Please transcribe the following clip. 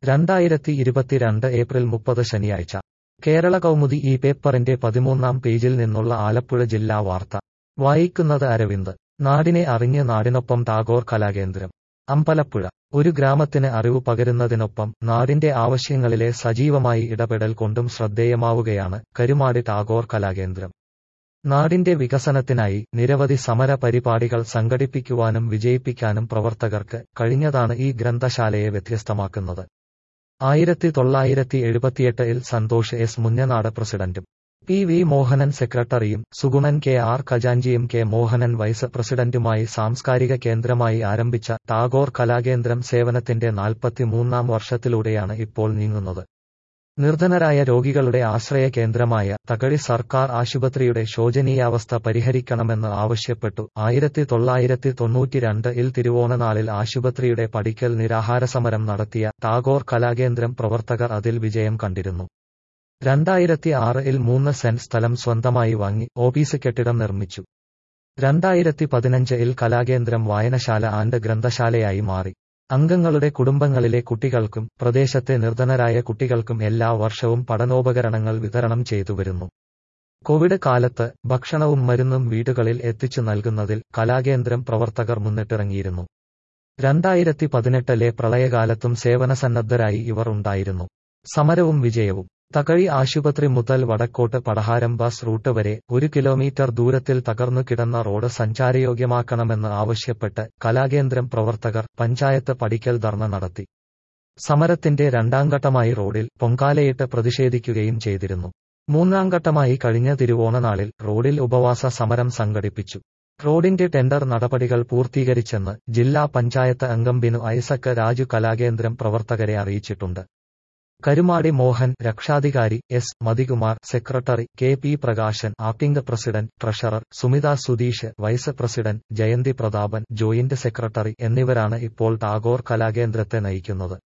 രണ്ടായിരത്തി ഇരുപത്തിരണ്ട് ഏപ്രിൽ മുപ്പത് ശനിയാഴ്ച കേരള കൗമുദി ഈ പേപ്പറിന്റെ പതിമൂന്നാം പേജിൽ നിന്നുള്ള ആലപ്പുഴ ജില്ലാ വാർത്ത വായിക്കുന്നത് അരവിന്ദ് നാടിനെ അറിഞ്ഞ് നാടിനൊപ്പം ടാഗോർ കലാകേന്ദ്രം അമ്പലപ്പുഴ ഒരു ഗ്രാമത്തിന് അറിവ് പകരുന്നതിനൊപ്പം നാടിന്റെ ആവശ്യങ്ങളിലെ സജീവമായി ഇടപെടൽ കൊണ്ടും ശ്രദ്ധേയമാവുകയാണ് കരുമാടി ടാഗോർ കലാകേന്ദ്രം നാടിന്റെ വികസനത്തിനായി നിരവധി സമര പരിപാടികൾ സംഘടിപ്പിക്കുവാനും വിജയിപ്പിക്കാനും പ്രവർത്തകർക്ക് കഴിഞ്ഞതാണ് ഈ ഗ്രന്ഥശാലയെ വ്യത്യസ്തമാക്കുന്നത് ആയിരത്തി തൊള്ളായിരത്തി എഴുപത്തിയെട്ടിൽ സന്തോഷ് എസ് മുന്നനാട് പ്രസിഡന്റും പി വി മോഹനൻ സെക്രട്ടറിയും സുഗുണൻ കെ ആർ ഖജാൻജിയും കെ മോഹനൻ വൈസ് പ്രസിഡന്റുമായി സാംസ്കാരിക കേന്ദ്രമായി ആരംഭിച്ച ടാഗോർ കലാകേന്ദ്രം സേവനത്തിന്റെ നാൽപ്പത്തിമൂന്നാം വർഷത്തിലൂടെയാണ് ഇപ്പോൾ നീങ്ങുന്നത് നിർധനരായ രോഗികളുടെ ആശ്രയ കേന്ദ്രമായ തകഴി സർക്കാർ ആശുപത്രിയുടെ ശോചനീയാവസ്ഥ പരിഹരിക്കണമെന്ന് ആവശ്യപ്പെട്ടു ആയിരത്തി തൊള്ളായിരത്തി തൊണ്ണൂറ്റിരണ്ട് ഇൽ തിരുവോണനാളിൽ ആശുപത്രിയുടെ പടിക്കൽ നിരാഹാരസമരം നടത്തിയ ടാഗോർ കലാകേന്ദ്രം പ്രവർത്തകർ അതിൽ വിജയം കണ്ടിരുന്നു രണ്ടായിരത്തി ആറ് ഇൽ മൂന്ന് സെന്റ് സ്ഥലം സ്വന്തമായി വാങ്ങി ഓഫീസ് കെട്ടിടം നിർമ്മിച്ചു രണ്ടായിരത്തി പതിനഞ്ച് ഇൽ കലാകേന്ദ്രം വായനശാല ആൻഡ് ഗ്രന്ഥശാലയായി മാറി അംഗങ്ങളുടെ കുടുംബങ്ങളിലെ കുട്ടികൾക്കും പ്രദേശത്തെ നിർധനരായ കുട്ടികൾക്കും എല്ലാ വർഷവും പഠനോപകരണങ്ങൾ വിതരണം ചെയ്തു വരുന്നു കോവിഡ് കാലത്ത് ഭക്ഷണവും മരുന്നും വീടുകളിൽ എത്തിച്ചു നൽകുന്നതിൽ കലാകേന്ദ്രം പ്രവർത്തകർ മുന്നിട്ടിറങ്ങിയിരുന്നു രണ്ടായിരത്തി പതിനെട്ടിലെ പ്രളയകാലത്തും സേവനസന്നദ്ധരായി ഇവർ ഉണ്ടായിരുന്നു സമരവും വിജയവും തകഴി ആശുപത്രി മുതൽ വടക്കോട്ട് പടഹാരം ബസ് റൂട്ട് വരെ ഒരു കിലോമീറ്റർ ദൂരത്തിൽ തകർന്നു കിടന്ന റോഡ് സഞ്ചാരയോഗ്യമാക്കണമെന്ന് ആവശ്യപ്പെട്ട് കലാകേന്ദ്രം പ്രവർത്തകർ പഞ്ചായത്ത് പടിക്കൽ ധർണ നടത്തി സമരത്തിന്റെ രണ്ടാം ഘട്ടമായി റോഡിൽ പൊങ്കാലയിട്ട് പ്രതിഷേധിക്കുകയും ചെയ്തിരുന്നു മൂന്നാം ഘട്ടമായി കഴിഞ്ഞ തിരുവോണനാളിൽ റോഡിൽ ഉപവാസ സമരം സംഘടിപ്പിച്ചു റോഡിന്റെ ടെൻഡർ നടപടികൾ പൂർത്തീകരിച്ചെന്ന് ജില്ലാ പഞ്ചായത്ത് അംഗം ബിനു ഐസക് രാജു കലാകേന്ദ്രം പ്രവർത്തകരെ അറിയിച്ചിട്ടുണ്ട് കരുമാടി മോഹൻ രക്ഷാധികാരി S Mathikumar secretary K P Prakashan acting president treasurer Sumitha Sudheesh vice president Jayanthi Prathapan joint secretary എന്നിവരാണ് ഇപ്പോൾ ടാഗോർ കലാകേന്ദ്രത്തെ നയിക്കുന്നത്